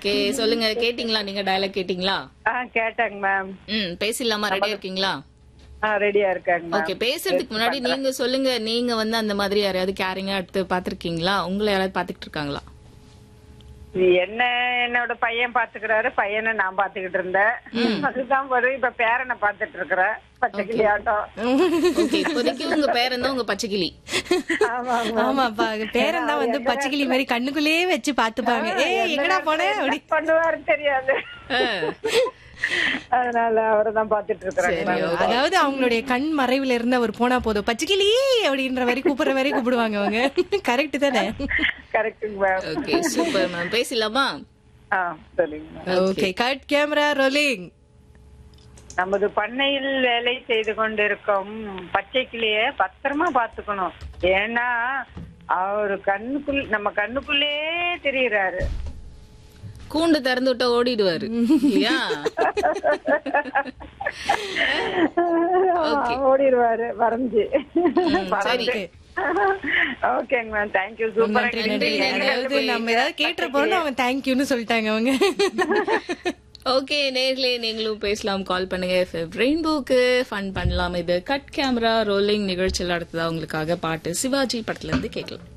Okay சொல்லுங்க கேட்டீங்களா நீங்க டயலாக் கேட்டீங்களா ஆ கேட்டேங்க மேம் ம் பேசிடலாமா ரெடியா இருக்கீங்களா ஆ ரெடியா இருக்காங்க மேம் ஓகே பேசுறதுக்கு முன்னாடி நீங்க சொல்லுங்க நீங்க வந்து அந்த மாதிரி யாரையாவது கேரிங்கா எடுத்து பாத்திருக்கீங்களா உங்களை யாராவது பாத்துக்கிட்டு இருக்காங்களா என்ன என்னோட பையன் பாத்துக்கிறாரு பையனை நான் பாத்துக்கிட்டு இருந்தேன் அதுதான் வரும் இப்ப பேரனை பாத்துட்டு இருக்கிறேன் பச்சைக்கிளி ஆட்டம் ஓகே இப்போதைக்கு உங்க பேர் தான் உங்க பச்சைக்கிளி ஆமாங்க ஆமாப்பா பேரன் தான் வந்து பச்சைக்கிளி மாதிரி கண்ணுக்குள்ளேயே வச்சு பாத்துப்பாங்க ஏ எங்கடா போன அப்படி என்ன பண்ணுவாரு தெரியாது அதனால அவரை தான் பாத்துட்டு இருக்கிறாங்க சரி, okay. அதாவது அவங்களுடைய கண் மறைவுல இருந்து அவர் போனா போதும் பச்சைக்கிளி அப்படின்ற மாதிரி கூப்பிடுற மாதிரி கூப்பிடுவாங்க அவங்க கரெக்ட் தானே கரெக்டுங்க மேம் ஓகே சூப்பர் மேம் பேசலாமா ஆ சரிங்க ma'am okay cut camera rolling நமது பண்ணையில் வேலை செய்து கொண்டிருக்கும் பச்சை கிளிய பத்திரமா பாத்துக்கணும் ஏன்னா அவரு கண்ணுக்குள் நம்ம கண்ணுக்குள்ளே தெரியுறாரு கூண்டு திறந்து விட்டா ஓடிடுவாரு இல்லையா ஓடிடுவாரு வரைஞ்சு சரி ஓகேங்க மேம் தேங்க்யூ சூப்பர் நன்றி நன்றி அதாவது நம்ம ஏதாவது கேட்டு போறோம் அவங்க தேங்க்யூன்னு சொல்லிட்டாங்க அவங்க ஓகே நேர்லயே நீங்களும் பேசலாம் கால் பண்ணுங்க ரெயின்போக்கு ஃபன் பண்ணலாம் இது கட் கேமரா ரோலிங் நிகழ்ச்சியில் அடுத்ததா உங்களுக்காக பாட்டு சிவாஜி படத்துல இருந்து கேட்கலாம்